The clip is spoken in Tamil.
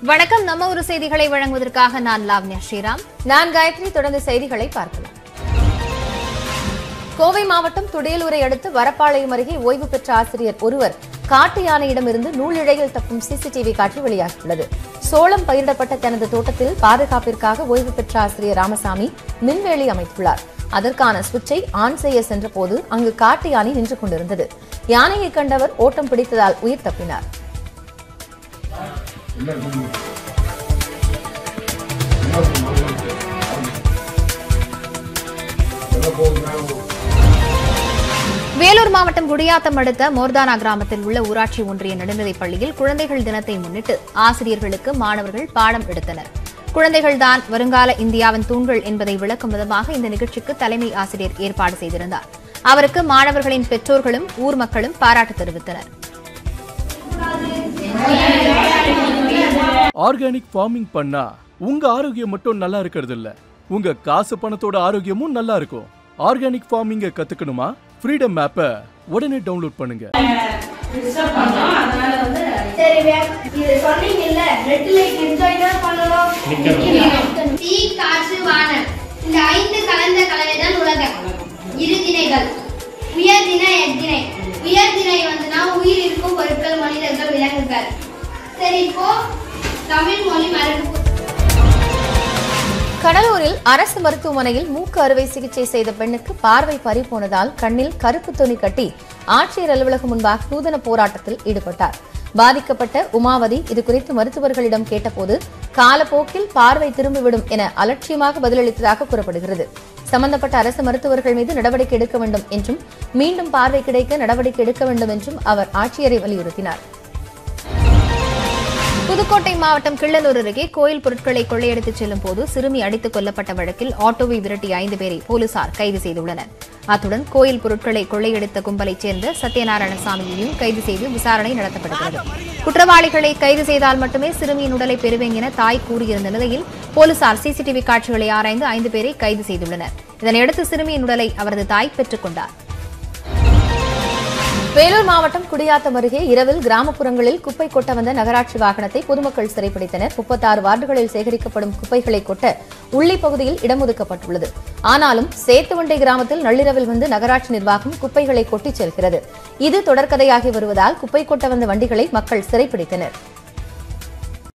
வணக்கம் நம்ம ஒரு செய்திகளை வழங்குவதற்காக நான் லாவண்யா ஸ்ரீராம் நான் காயத்ரி தொடர்ந்து செய்திகளை பார்க்கலாம் கோவை மாவட்டம் துடியலூரை அடுத்து வரப்பாளையம் அருகே ஓய்வு பெற்ற ஆசிரியர் ஒருவர் காட்டு யானையிடமிருந்து நூலிழையில் தப்பும் சிசிடிவி காட்சி வெளியாகியுள்ளது சோளம் பயிரிடப்பட்ட தனது தோட்டத்தில் பாதுகாப்பிற்காக ஓய்வு பெற்ற ஆசிரியர் ராமசாமி மின்வேலி அமைத்துள்ளார் அதற்கான சுவிட்சை ஆன் செய்ய சென்றபோது அங்கு காட்டு யானை நின்று கொண்டிருந்தது யானையை கண்டவர் ஓட்டம் பிடித்ததால் உயிர் தப்பினார் வேலூர் மாவட்டம் குடியாத்தம் அடுத்த மோர்தானா கிராமத்தில் உள்ள ஊராட்சி ஒன்றிய நடுநிலைப் பள்ளியில் குழந்தைகள் தினத்தை முன்னிட்டு ஆசிரியர்களுக்கு மாணவர்கள் பாடம் எடுத்தனர் குழந்தைகள் தான் வருங்கால இந்தியாவின் தூண்கள் என்பதை விளக்கும் விதமாக இந்த நிகழ்ச்சிக்கு தலைமை ஆசிரியர் ஏற்பாடு செய்திருந்தார் அவருக்கு மாணவர்களின் பெற்றோர்களும் ஊர் மக்களும் பாராட்டு தெரிவித்தனர் ஆர்கானிக் ஃபார்மிங் பண்ணா உங்க ஆரோக்கியம் மட்டும் நல்லா இருக்கிறது இல்ல உங்க காசு பணத்தோட ஆரோக்கியமும் நல்லா இருக்கும் ஆர்கானிக் ஃபார்மிங்க கத்துக்கணுமா ஃப்ரீடம் ஆப்பை உடனே டவுன்லோட் பண்ணுங்க சரி வே- இது சொன்னீங்கல்ல ரெட் லைட் என்ஜாய் தான் பண்ணணும் தீ காற்று வானம் இந்த ஐந்து கலந்த கலவைதான் உலகம் இரு திணைகள் உயர்திணை எத்திணை உயர்திணை வந்துனா உயிர் இருக்கும் பொருட்கள் மனிதர்கள் விலங்குகள் சரி இப்போ தமிழ் மொழி மரபு கடலூரில் அரசு மருத்துவமனையில் மூக்கு அறுவை சிகிச்சை செய்த பெண்ணுக்கு பார்வை பறி போனதால் கண்ணில் கருப்பு துணி கட்டி ஆட்சியர் அலுவலகம் முன்பாக நூதன போராட்டத்தில் ஈடுபட்டார் பாதிக்கப்பட்ட உமாவதி இது குறித்து மருத்துவர்களிடம் கேட்டபோது காலப்போக்கில் பார்வை திரும்பிவிடும் என அலட்சியமாக பதிலளித்ததாக கூறப்படுகிறது சம்பந்தப்பட்ட அரசு மருத்துவர்கள் மீது நடவடிக்கை எடுக்க வேண்டும் என்றும் மீண்டும் பார்வை கிடைக்க நடவடிக்கை எடுக்க வேண்டும் என்றும் அவர் ஆட்சியரை வலியுறுத்தினார் புதுக்கோட்டை மாவட்டம் கிள்ளலூர் அருகே கோயில் பொருட்களை கொள்ளையடித்துச் செல்லும் போது சிறுமி அடித்துக் கொல்லப்பட்ட வழக்கில் ஆட்டோவை விரட்டிய ஐந்து பேரை போலீசார் கைது செய்துள்ளனர் அத்துடன் கோயில் பொருட்களை கொள்ளையடித்த கும்பலைச் சேர்ந்த சத்யநாராயணசாமியையும் கைது செய்து விசாரணை நடத்தப்படுகிறது குற்றவாளிகளை கைது செய்தால் மட்டுமே சிறுமியின் உடலை பெறுவேன் என தாய் கூறியிருந்த நிலையில் போலீசார் சிசிடிவி காட்சிகளை ஆராய்ந்து ஐந்து பேரை கைது செய்துள்ளனர் இதனையடுத்து சிறுமியின் உடலை அவரது தாய் பெற்றுக் கொண்டார் வேலூர் மாவட்டம் குடியாத்தம் அருகே இரவில் கிராமப்புறங்களில் குப்பை கொட்ட வந்த நகராட்சி வாகனத்தை பொதுமக்கள் சிறைப்பிடித்தனர் முப்பத்தாறு வார்டுகளில் சேகரிக்கப்படும் குப்பைகளை கொட்ட உள்ளி பகுதியில் இடம் ஒதுக்கப்பட்டுள்ளது ஆனாலும் சேத்துவண்டை கிராமத்தில் நள்ளிரவில் வந்து நகராட்சி நிர்வாகம் குப்பைகளை கொட்டிச் செல்கிறது இது தொடர்கதையாகி வருவதால் குப்பை கொட்ட வந்த வண்டிகளை மக்கள் சிறைப்பிடித்தனர்